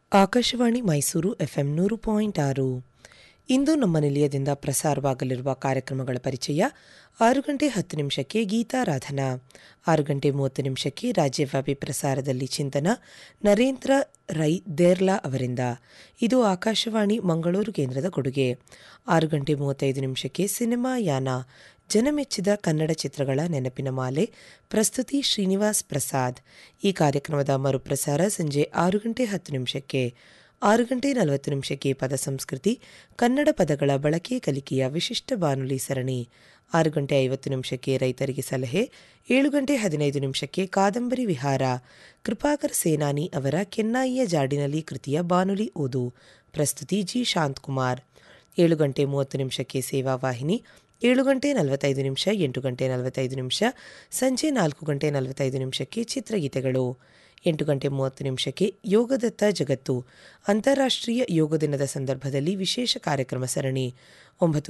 Akashvani Mysuru FM ನೂರು point ಆರು ಇಂದು ನಮ್ಮ ನಿಲಯದಿಂದ ಪ್ರಸಾರವಾಗಲಿರುವ ಕಾರ್ಯಕ್ರಮಗಳ ಪರಿಚಯ ಆರು ಗಂಟೆ ಹತ್ತು ನಿಮಿಷಕ್ಕೆ ಗೀತಾರಾಧನಾ ಆರು ಗಂಟೆ ಮೂವತ್ತು ನಿಮಿಷಕ್ಕೆ ರಾಜ್ಯವ್ಯಾಪಿ ಪ್ರಸಾರದಲ್ಲಿ ಚಿಂತನ ನರೇಂದ್ರ ರೈ ದೇರ್ಲಾ ಅವರಿಂದ ಇದು ಆಕಾಶವಾಣಿ ಮಂಗಳೂರು ಕೇಂದ್ರದ ಕೊಡುಗೆ ಆರು ಗಂಟೆ ಮೂವತ್ತೈದು ನಿಮಿಷಕ್ಕೆ ಸಿನಿಮಾ ಯಾನ ಜನಮೆಚ್ಚಿದ ಕನ್ನಡ ಚಿತ್ರಗಳ ನೆನಪಿನ ಮಾಲೆ ಪ್ರಸ್ತುತಿ ಶ್ರೀನಿವಾಸ್ ಪ್ರಸಾದ್ ಈ ಕಾರ್ಯಕ್ರಮದ ಮರುಪ್ರಸಾರ ಸಂಜೆ ಆರು ಗಂಟೆ ಹತ್ತು ನಿಮಿಷಕ್ಕೆ ಆರು ಗಂಟೆ ನಲವತ್ತು ನಿಮಿಷಕ್ಕೆ ಪದ ಸಂಸ್ಕೃತಿ ಕನ್ನಡ ಪದಗಳ ಬಳಕೆ ಕಲಿಕೆಯ ವಿಶಿಷ್ಟ ಬಾನುಲಿ ಸರಣಿ ಆರು ಗಂಟೆ ಐವತ್ತು ನಿಮಿಷಕ್ಕೆ ರೈತರಿಗೆ ಸಲಹೆ ಏಳು ಗಂಟೆ ಹದಿನೈದು ನಿಮಿಷಕ್ಕೆ ಕಾದಂಬರಿ ವಿಹಾರ ಕೃಪಾಕರ್ ಸೇನಾನಿ ಅವರ ಕೆನ್ನಾಯಿಯ ಜಾಡಿನಲ್ಲಿ ಕೃತಿಯ ಬಾನುಲಿ ಓದು ಪ್ರಸ್ತುತಿ ಜಿ ಶಾಂತಕುಮಾರ್ ಏಳು ಗಂಟೆ ಮೂವತ್ತು ನಿಮಿಷಕ್ಕೆ ಸೇವಾ ವಾಹಿನಿ ಏಳು ಗಂಟೆ ನಲವತ್ತೈದು ನಿಮಿಷ ಎಂಟು ಗಂಟೆ ನಲವತ್ತೈದು ನಿಮಿಷ ಸಂಜೆ ನಾಲ್ಕು ಗಂಟೆ ನಲವತ್ತೈದು ನಿಮಿಷಕ್ಕೆ ಚಿತ್ರಗೀತೆಗಳು ಎಂಟು ಗಂಟೆ ಮೂವತ್ತು ನಿಮಿಷಕ್ಕೆ ಯೋಗದತ್ತ ಜಗತ್ತು ಅಂತಾರಾಷ್ಟ್ರೀಯ ಯೋಗ ದಿನದ ಸಂದರ್ಭದಲ್ಲಿ ವಿಶೇಷ ಕಾರ್ಯಕ್ರಮ ಸರಣಿ ಒಂಬತ್ತು